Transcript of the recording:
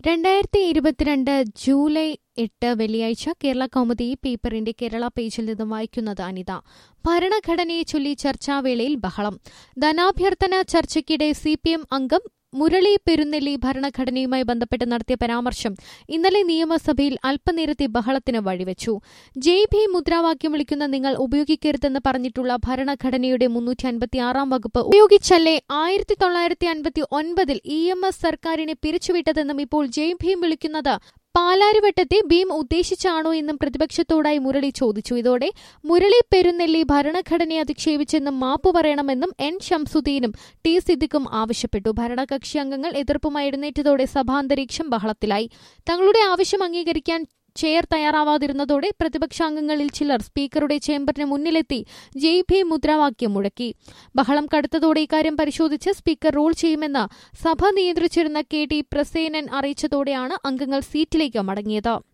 രണ്ടായിരത്തി ഇരുപത്തിരണ്ട് ജൂലൈ എട്ട് വെള്ളിയാഴ്ച കേരള കൗമുദി പേപ്പറിന്റെ കേരള പേജിൽ നിന്നും വായിക്കുന്നത് അനിത ഭരണഘടനയെ ചൊല്ലി ചർച്ചാവേളയിൽ ബഹളം ധനാഭ്യർത്ഥന ചർച്ചയ്ക്കിടെ സി പി എം അംഗം മുരളി പെരുന്നെല്ലി ഭരണഘടനയുമായി ബന്ധപ്പെട്ട് നടത്തിയ പരാമർശം ഇന്നലെ നിയമസഭയിൽ അല്പനേരത്തെ ബഹളത്തിന് വഴിവെച്ചു ജയ് ഭീം മുദ്രാവാക്യം വിളിക്കുന്ന നിങ്ങൾ ഉപയോഗിക്കരുതെന്ന് പറഞ്ഞിട്ടുള്ള ഭരണഘടനയുടെ മുന്നൂറ്റി അൻപത്തിയാറാം വകുപ്പ് ഉപയോഗിച്ചല്ലേ ആയിരത്തി തൊള്ളായിരത്തി അൻപത്തി ഒൻപതിൽ ഇ എം എസ് സർക്കാരിനെ പിരിച്ചുവിട്ടതെന്നും ഇപ്പോൾ ജയ് ഭീം വിളിക്കുന്നത് പാലാരിവട്ടത്തെ ഭീം ഉദ്ദേശിച്ചാണോ എന്നും പ്രതിപക്ഷത്തോടായി മുരളി ചോദിച്ചു ഇതോടെ മുരളി പെരുന്നെല്ലി ഭരണഘടനയെ അധിക്ഷേപിച്ചെന്നും മാപ്പ് പറയണമെന്നും എൻ ഷംസുദ്ദീനും ടി സിദ്ദിഖും ആവശ്യപ്പെട്ടു ഭരണകക്ഷി അംഗങ്ങൾ എതിർപ്പുമായി എഴുന്നേറ്റതോടെ സഭാന്തരീക്ഷം ബഹളത്തിലായി തങ്ങളുടെ ആവശ്യം അംഗീകരിക്കാൻ ചെയർ തയ്യാറാവാതിരുന്നതോടെ പ്രതിപക്ഷാംഗങ്ങളിൽ ചിലർ സ്പീക്കറുടെ ചേംബറിന് മുന്നിലെത്തി ജയ് ഭീം മുദ്രാവാക്യം മുഴക്കി ബഹളം കടുത്തതോടെ ഇക്കാര്യം പരിശോധിച്ച് സ്പീക്കർ റൂൾ ചെയ്യുമെന്ന് സഭ നിയന്ത്രിച്ചിരുന്ന കെ ടി പ്രസേനൻ അറിയിച്ചതോടെയാണ് അംഗങ്ങൾ സീറ്റിലേക്ക് മടങ്ങിയത്